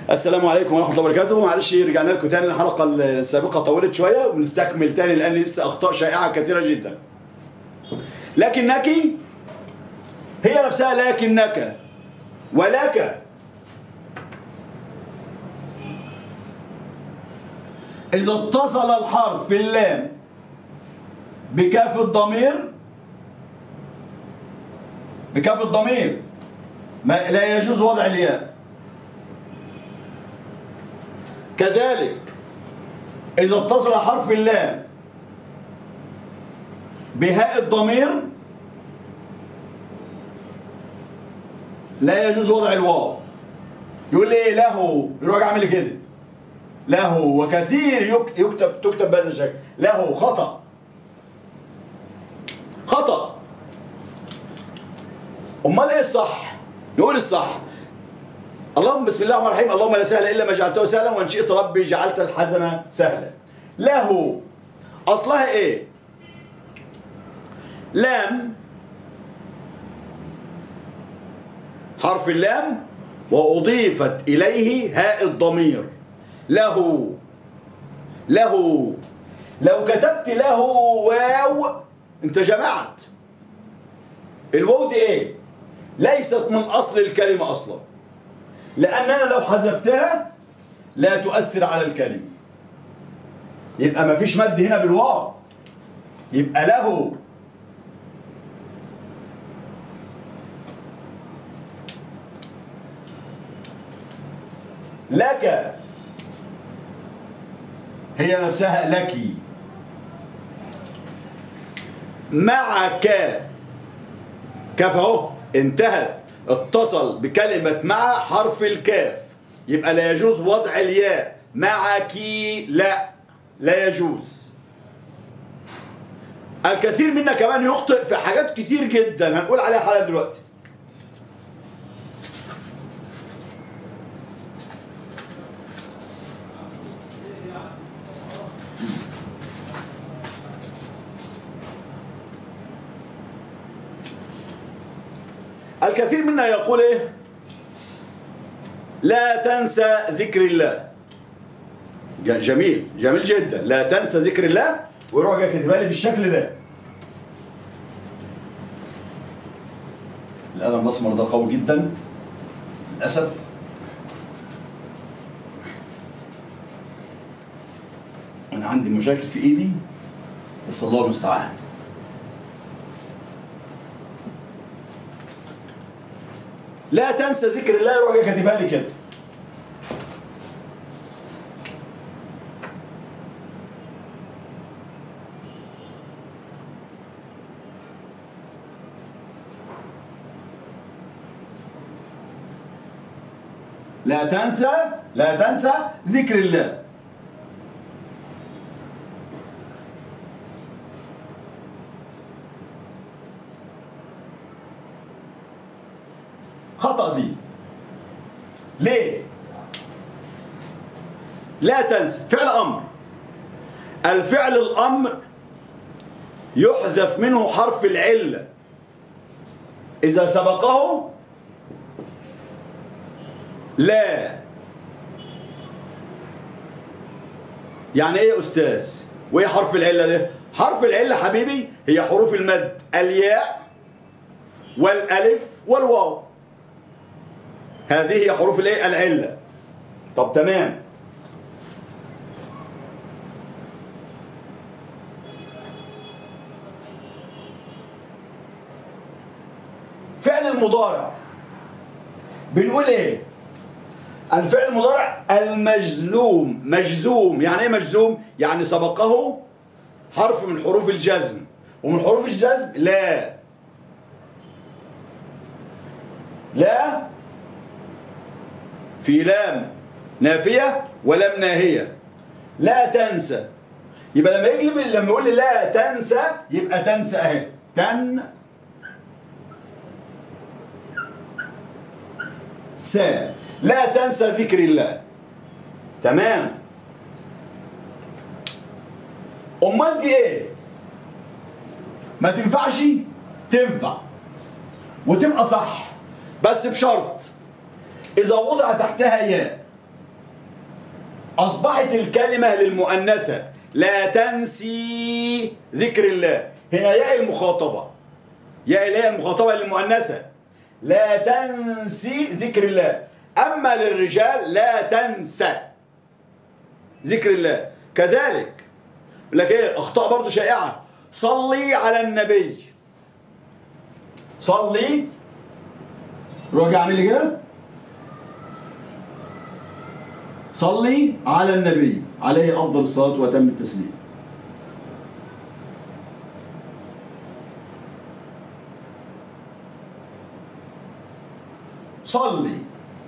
السلام عليكم ورحمه الله وبركاته معلش رجعنا لكم تاني الحلقه السابقه طولت شويه وبنستكمل تاني لان لسه اخطاء شائعه كثيره جدا لكنك هي نفسها لكنك ولك إذا اتصل الحرف في اللام بكاف الضمير بكاف الضمير ما لا يجوز وضع الياء كذلك إذا اتصل حرف اللام بهاء الضمير لا يجوز وضع الواو يقول لي ايه له يروح عامل لي كده له وكثير يك- يكتب تكتب بهذا الشكل له خطأ خطأ امال ايه الصح نقول الصح اللهم بسم الله الرحمن الرحيم اللهم لا سهل الا ما جعلته سهلا وان شئت ربي جعلت الحزن سهلا له اصلها ايه لام حرف اللام واضيفت اليه هاء الضمير له له لو كتبت له واو انت جمعت الواو دي ايه ليست من اصل الكلمه اصلا لاننا لو حذفتها لا تؤثر على الكلمه يبقى ما فيش مد هنا بالواو يبقى له لك هي نفسها لك معك كاف اهو انتهت اتصل بكلمة مع حرف الكاف يبقى لا يجوز وضع الياء معك لا لا يجوز الكثير منا كمان يخطئ في حاجات كتير جدا هنقول عليها حالا دلوقتي الكثير منا يقول ايه لا تنسى ذكر الله ج- جميل جميل جدا لا تنسى ذكر الله ويروح جاي كاتبها لي بالشكل ده القلم الاسمر ده قوي جدا للاسف انا عندي مشاكل في ايدي بس الله المستعان لا تنسى ذكر الله يروح جاي كاتبها لي كده لا تنسى لا تنسى ذكر الله خطأ دي ليه لا تنسى فعل أمر الفعل الأمر يحذف منه حرف العلة إذا سبقه لا يعني ايه يا استاذ وايه حرف العله ده حرف العله حبيبي هي حروف المد الياء والالف والواو هذه هي حروف الايه العله طب تمام فعل المضارع بنقول ايه الفعل المضارع المجزوم مجزوم يعني ايه مجزوم يعني سبقه حرف من حروف الجزم ومن حروف الجزم لا لا في لام نافية ولام ناهية لا تنسى يبقى لما يجي لما يقول لي لا تنسى يبقى تنسى اهي تن سا لا تنسى ذكر الله تمام امال دي ايه ما تنفعش تنفع وتبقى صح بس بشرط اذا وضع تحتها ياء أصبحت الكلمة للمؤنثة لا تنسي ذكر الله هنا ياء المخاطبة ياء اللي هي المخاطبة للمؤنثة لا تنسي ذكر الله أما للرجال لا تنسى ذكر الله كذلك لك ايه اخطاء برضو شائعة صلي على النبي صلي روح اعمل لي كده صلي على النبي عليه افضل الصلاه واتم التسليم صلي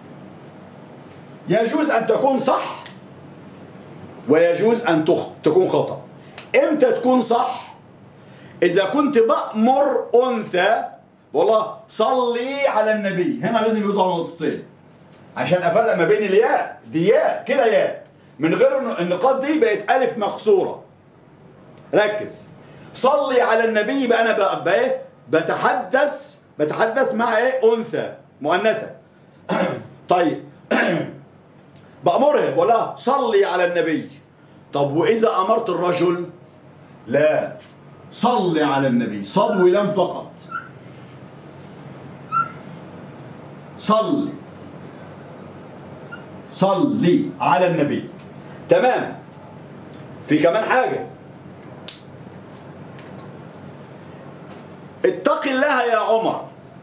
يجوز ان تكون صح ويجوز ان تخ... تكون خطا امتى تكون صح اذا كنت بامر انثى والله صلي على النبي هنا لازم يوضع نقطتين عشان افرق ما بين الياء دي ياء كده ياء من غير إن النقاط دي بقت الف مقصوره ركز صلي على النبي يبقى انا بقى بقى ايه بتحدث بتحدث مع ايه انثى مؤنثه طيب بأمرها بقول لها صلي على النبي طب وإذا أمرت الرجل لا صلي على النبي صد ولام فقط صلي صلي على النبي تمام في كمان حاجة اتق الله يا عمر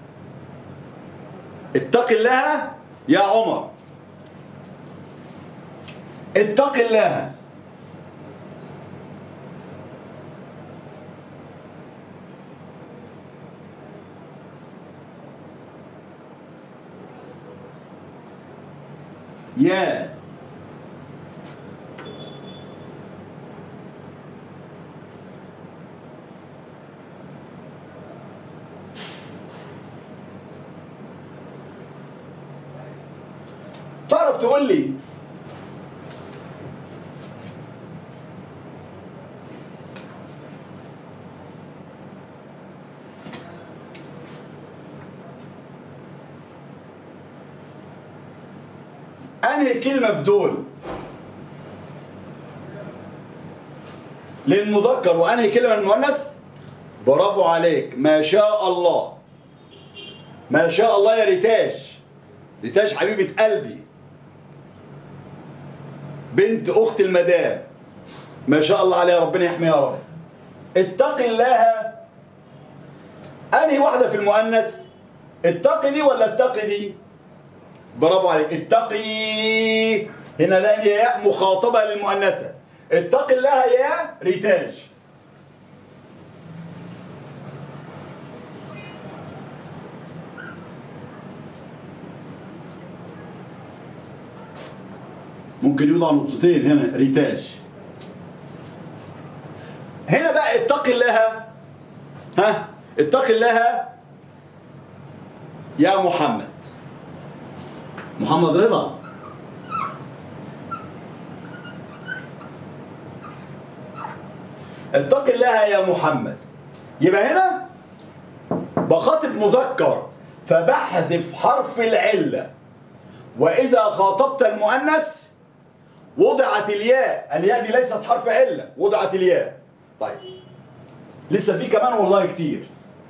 اتق الله يا عمر اتق الله يا تعرف تقول لي انهي كلمه في دول للمذكر وانهي كلمه للمؤنث برافو عليك ما شاء الله ما شاء الله يا ريتاش ريتاش حبيبه قلبي بنت اخت المدام ما شاء الله عليها ربنا يحميها يا رب اتق الله انهي واحده في المؤنث اتقي دي ولا اتقي دي برافو عليك اتقي هنا لا ياء مخاطبه للمؤنثه اتق الله يا ريتاج ممكن يوضع نقطتين هنا ريتاج هنا بقى اتق الله ها اتق الله يا محمد محمد رضا اتق الله يا محمد يبقى هنا بخاطب مذكر فبحذف حرف العله واذا خاطبت المؤنث وضعت الياء الياء دي ليست حرف عله وضعت الياء طيب لسه في كمان والله كتير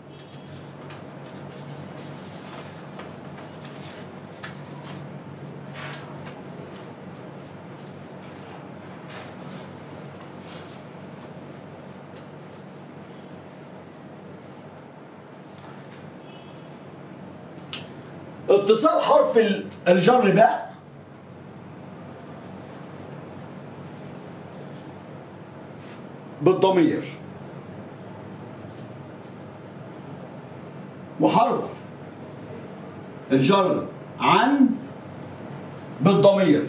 اتصال حرف ال- الجر باء بالضمير وحرف الجر عن بالضمير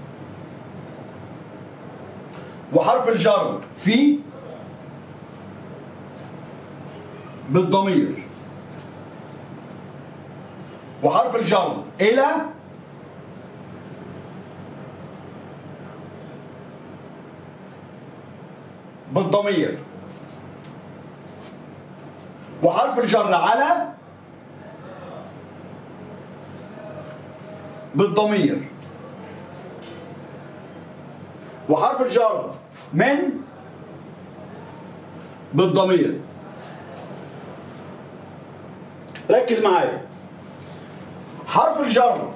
وحرف الجر في بالضمير وحرف الجر إلى بالضمير وحرف الجر على بالضمير وحرف الجر من بالضمير ركز معايا حرف الجر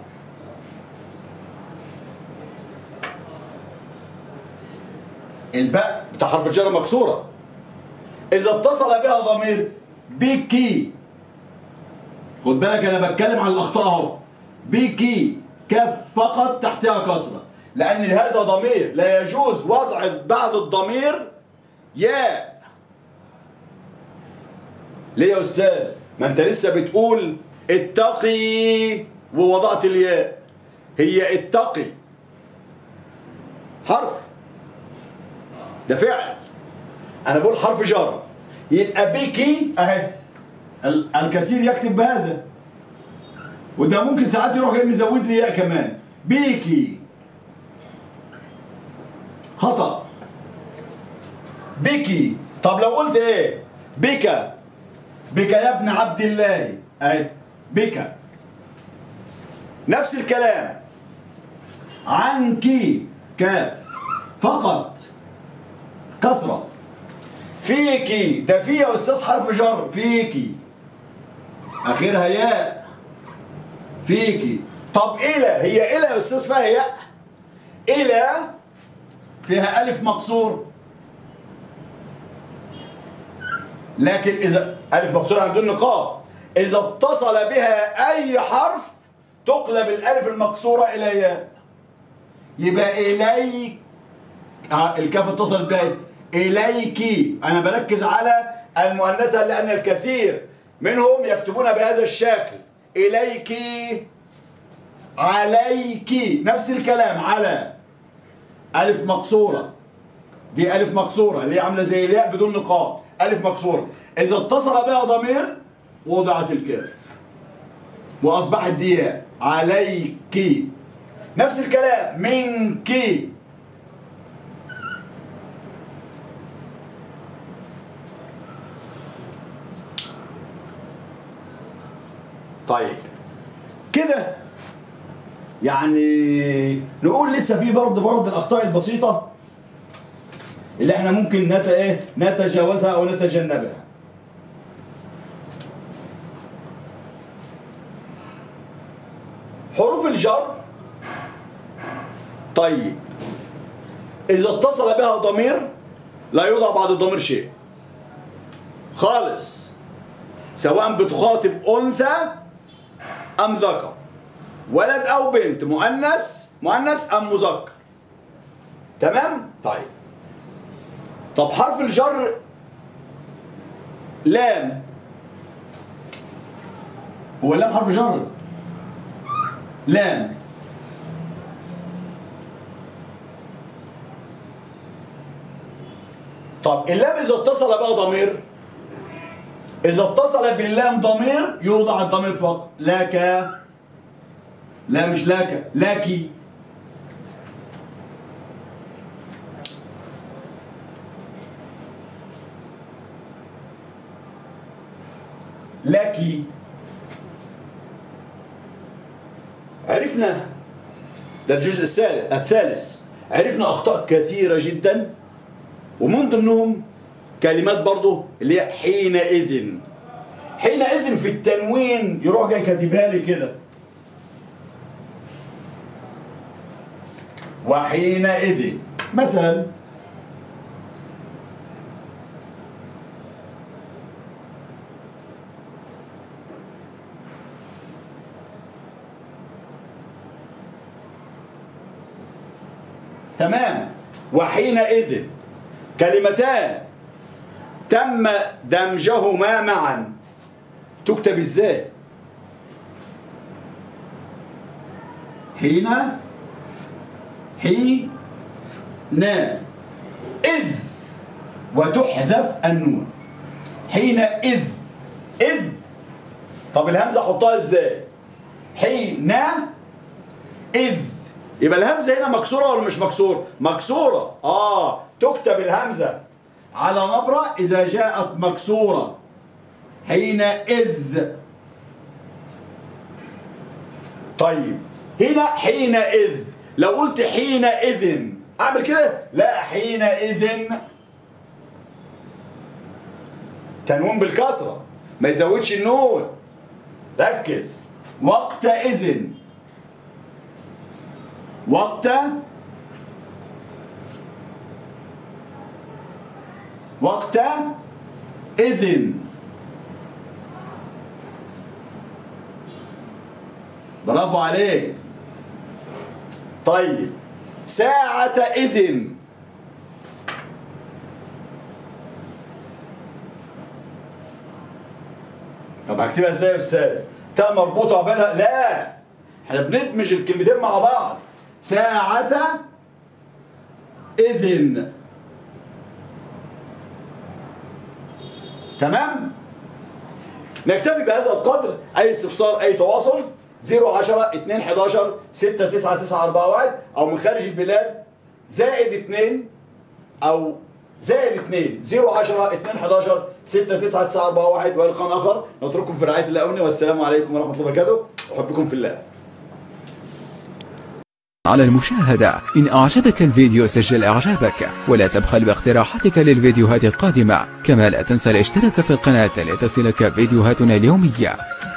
الباء بتاع حرف الجر مكسورة إذا اتصل بها ضمير بكي خد بالك أنا بتكلم عن الأخطاء أهو بكي كاف فقط تحتها كسرة لأن هذا ضمير لا يجوز وضع بعد الضمير ياء ليه يا أستاذ؟ ما أنت لسه بتقول اتقي ووضعت الياء هي اتقي حرف ده فعل انا بقول حرف جر يبقى بيكي اهي ال- الكثير يكتب بهذا وده ممكن ساعات يروح جاي مزود لي ياء كمان بيكي خطأ بيكي طب لو قلت ايه بك بك يا ابن عبد الله اهي بك نفس الكلام عنك كاف فقط كسرة فيكي ده في يا أستاذ حرف جر فيكي آخرها ياء فيكي طب إلى هي إلى يا أستاذ فيها ياء إلى فيها ألف مقصور لكن إذا ألف مقصور عند النقاط إذا اتصل بها أي حرف تقلب الألف المكسورة إلى ياء يبقى إليك آه، الكاف اتصلت بها إليك أنا بركز على المؤنثة لأن الكثير منهم يكتبون بهذا الشكل إليك عليك نفس الكلام على ألف مقصورة دي ألف مقصورة اللي هي عاملة زي الياء بدون نقاط ألف مقصورة إذا اتصل بها ضمير وضعت الكاف وأصبحت دي ياء عليك نفس الكلام منك طيب كده يعني نقول لسه في برضه برضه الاخطاء البسيطه اللي احنا ممكن نت ايه نتجاوزها او نتجنبها حروف الجر طيب اذا اتصل بها ضمير لا يوضع بعد الضمير شيء خالص سواء بتخاطب انثى ام ذكر ولد او بنت مؤنث مؤنث ام مذكر تمام طيب طب حرف الجر لام هو اللام حرف جر لام طب اللام اذا اتصل بقى ضمير اذا اتصل باللام ضمير يوضع الضمير فقط لك لا مش لك لكي لكي عرفنا ده الجزء الثالث الثالث عرفنا اخطاء كثيره جدا ومن ضمنهم كلمات برضه اللي هي حينئذ حينئذ في التنوين يروح جاي كاتبها لي كده وحينئذ مثلا تمام وحينئذ كلمتان تم دمجهما معا تكتب ازاي حين حين إذ وتحذف النون حينئذ إذ طب الهمزة حطها ازاي حين إذ يبقى الهمزة هنا مكسورة ولا مش مكسور مكسورة آه تكتب الهمزة على نبرة إذا جاءت مكسورة حينئذ طيب هنا حينئذ لو قلت حينئذ اعمل كده لا حينئذ تنوين بالكسره ما يزودش النون ركز وقتئذ وقت وقت إذن برافو عليك طيب ساعة إذن طب هكتبها ازاي يا استاذ؟ تاء مربوطة وبينها لا احنا بندمج الكلمتين مع بعض ساعة إذن تمام؟ نكتفي بهذا القدر أي استفسار أي تواصل 010 2 11 6 9 9 4 1 أو من خارج البلاد زائد 2 أو زائد 2 010 2 11 6 9 9 4 1 ولقاء آخر نترككم في رعاية الله أمني والسلام عليكم ورحمة الله وبركاته أحبكم في الله على المشاهدة إن أعجبك الفيديو سجل إعجابك ولا تبخل باقتراحاتك للفيديوهات القادمة كما لا تنسى الاشتراك في القناة لتصلك فيديوهاتنا اليومية